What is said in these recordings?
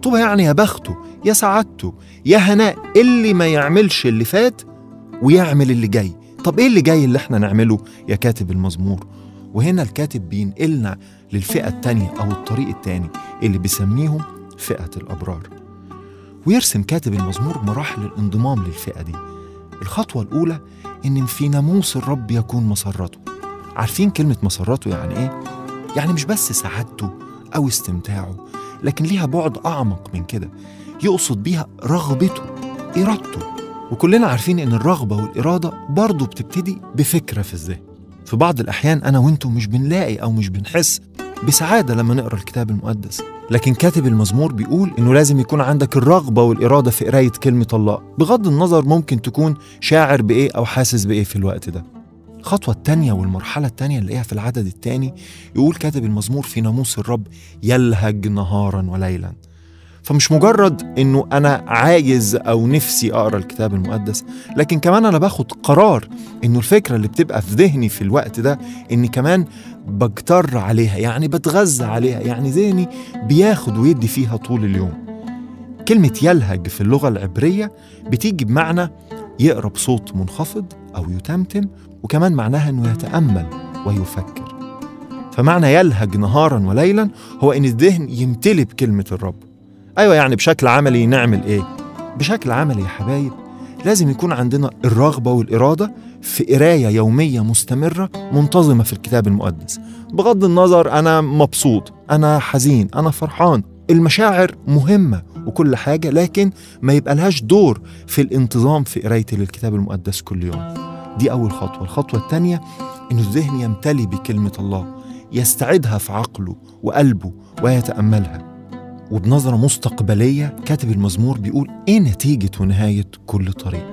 طوبى يعني يا بخته يا سعادته يا هناء اللي ما يعملش اللي فات ويعمل اللي جاي طب ايه اللي جاي اللي احنا نعمله يا كاتب المزمور وهنا الكاتب بينقلنا للفئة التانية أو الطريق التاني اللي بيسميهم فئة الأبرار ويرسم كاتب المزمور مراحل الانضمام للفئة دي الخطوة الأولى إن في ناموس الرب يكون مسرته عارفين كلمة مسرته يعني إيه؟ يعني مش بس سعادته أو استمتاعه لكن ليها بعد أعمق من كده يقصد بيها رغبته إرادته وكلنا عارفين إن الرغبة والإرادة برضه بتبتدي بفكرة في الذهن في بعض الأحيان أنا وإنتم مش بنلاقي أو مش بنحس بسعادة لما نقرأ الكتاب المقدس لكن كاتب المزمور بيقول إنه لازم يكون عندك الرغبة والإرادة في قراية كلمة الله بغض النظر ممكن تكون شاعر بإيه أو حاسس بإيه في الوقت ده الخطوة التانية والمرحلة التانية اللي هي في العدد التاني يقول كاتب المزمور في ناموس الرب يلهج نهارا وليلا فمش مجرد انه انا عايز او نفسي اقرا الكتاب المقدس لكن كمان انا باخد قرار انه الفكره اللي بتبقى في ذهني في الوقت ده اني كمان بجتر عليها يعني بتغذى عليها يعني ذهني بياخد ويدي فيها طول اليوم كلمة يلهج في اللغة العبرية بتيجي بمعنى يقرا بصوت منخفض أو يتمتم وكمان معناها إنه يتأمل ويفكر فمعنى يلهج نهارا وليلا هو إن الذهن يمتلي بكلمة الرب أيوة يعني بشكل عملي نعمل إيه؟ بشكل عملي يا حبايب لازم يكون عندنا الرغبة والإرادة في قراية يومية مستمرة منتظمة في الكتاب المقدس بغض النظر أنا مبسوط أنا حزين أنا فرحان المشاعر مهمة وكل حاجة لكن ما يبقى لهاش دور في الانتظام في قرايتي للكتاب المقدس كل يوم دي أول خطوة الخطوة الثانية إن الذهن يمتلي بكلمة الله يستعدها في عقله وقلبه ويتأملها وبنظرة مستقبلية كاتب المزمور بيقول إيه نتيجة ونهاية كل طريق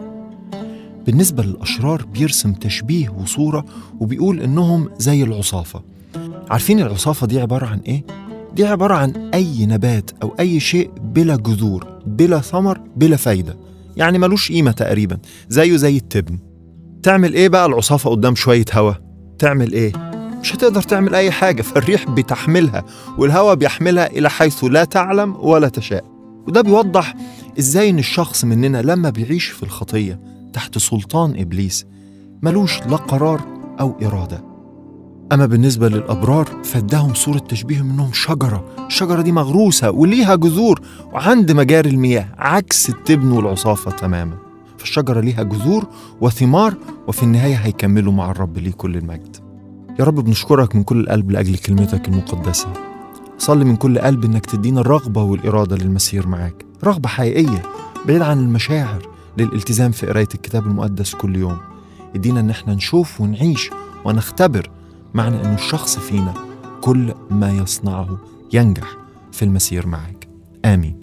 بالنسبة للأشرار بيرسم تشبيه وصورة وبيقول إنهم زي العصافة عارفين العصافة دي عبارة عن إيه؟ دي عبارة عن أي نبات أو أي شيء بلا جذور بلا ثمر بلا فايدة يعني ملوش قيمة تقريبا زيه زي التبن تعمل إيه بقى العصافة قدام شوية هوا؟ تعمل إيه؟ مش هتقدر تعمل أي حاجة فالريح بتحملها والهواء بيحملها إلى حيث لا تعلم ولا تشاء وده بيوضح إزاي إن الشخص مننا لما بيعيش في الخطية تحت سلطان إبليس ملوش لا قرار أو إرادة أما بالنسبة للأبرار فاداهم صورة تشبيه منهم شجرة الشجرة دي مغروسة وليها جذور وعند مجاري المياه عكس التبن والعصافة تماما فالشجرة ليها جذور وثمار وفي النهاية هيكملوا مع الرب ليه كل المجد يا رب بنشكرك من كل القلب لأجل كلمتك المقدسة صلي من كل قلب إنك تدينا الرغبة والإرادة للمسير معاك رغبة حقيقية بعيد عن المشاعر للالتزام في قراية الكتاب المقدس كل يوم ادينا إن احنا نشوف ونعيش ونختبر معنى إنه الشخص فينا كل ما يصنعه ينجح في المسير معاك آمين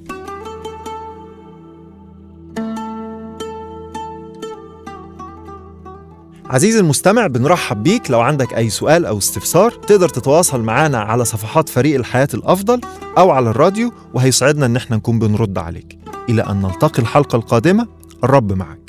عزيزي المستمع بنرحب بيك لو عندك أي سؤال أو استفسار تقدر تتواصل معنا على صفحات فريق الحياة الأفضل أو على الراديو وهيسعدنا إن احنا نكون بنرد عليك إلى أن نلتقي الحلقة القادمة الرب معك